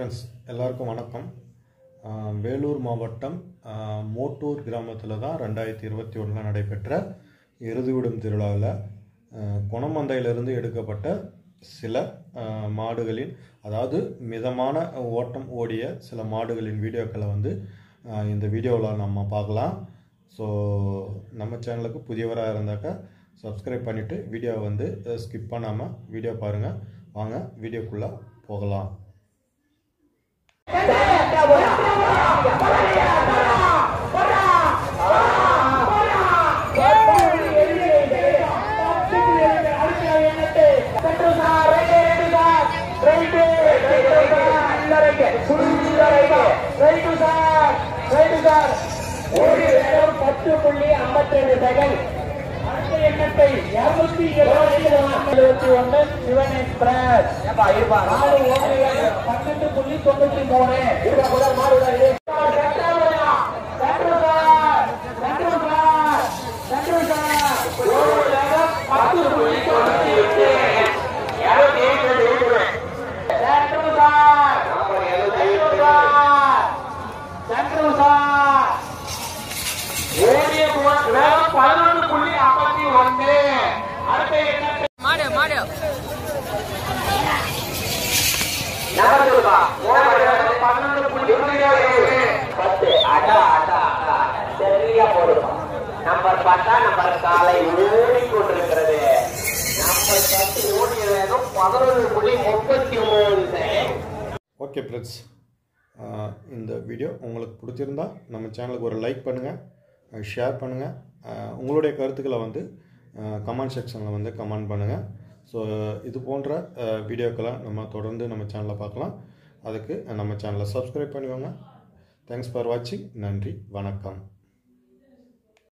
friends எல்லாருக்கும் வணக்கம் ஆஹ் வேலூர் மாவட்டம் ஆஹ் மோட்டூர் கிராமத்தில் தான் ரெண்டாயிரத்தி இருபத்தி ஒன்றில் நடைபெற்ற எருதுவிடும் திருவிழாவில் ஆஹ் குணமந்தையிலிருந்து எடுக்கப்பட்ட சில ஆஹ் மாடுகளின் அதாவது மிதமான ஓட்டம் ஓடிய சில மாடுகளின் வீடியோக்களை வந்து ஆஹ் இந்த வீடியோவில் நம்ம பார்க்கலாம் ஸோ நம்ம சேனலுக்கு புதியவராக இருந்தாக்கா சப்ஸ்கிரைப் பண்ணிவிட்டு வீடியோவை வந்து ஸ்கிப் பண்ணாமல் வீடியோ பாருங்கள் வாங்க வீடியோக்குள்ளே போகலாம் பத்து புள்ளி ஐம்பத்தி ரெண்டு செகண்ட் அடுத்த எண்ணத்தை இருநூத்தி எழுபத்தி ஒன்று சிவன் எக்ஸ்பிரஸ் நாலு ஓடுகள் பன்னெண்டு புள்ளி தொண்ணூத்தி மூணு பத்து புள்ளி தொண்ணூத்தி எட்டு பதினொன்று புள்ளி ஐம்பத்தி ஒன்று அடுத்த எண்ணத்தை மாடு மாடு பன்னெண்டு புள்ளி பத்து அடா அடா அடா சரியா போடுமா நம்பர் பத்தா நம்பர் காலை ஓடிக்கொண்டிருக்கிறது நம்பர் பத்து ஓடிய வேகம் பதினொன்று புள்ளி முப்பத்தி மூணு செகண்ட் ஓகே ஃப்ரெண்ட்ஸ் இந்த வீடியோ உங்களுக்கு பிடிச்சிருந்தா நம்ம சேனலுக்கு ஒரு லைக் பண்ணுங்கள் ஷேர் பண்ணுங்கள் உங்களுடைய கருத்துக்களை வந்து கமெண்ட் செக்ஷனில் வந்து கமெண்ட் பண்ணுங்கள் ஸோ இது போன்ற அஹ், வீடியோக்களை நம்ம தொடர்ந்து நம்ம சேனலில் பார்க்கலாம் அதுக்கு நம்ம சேனலை சப்ஸ்கிரைப் பண்ணிக்கோங்க தேங்க்ஸ் ஃபார் வாட்சிங் நன்றி வணக்கம்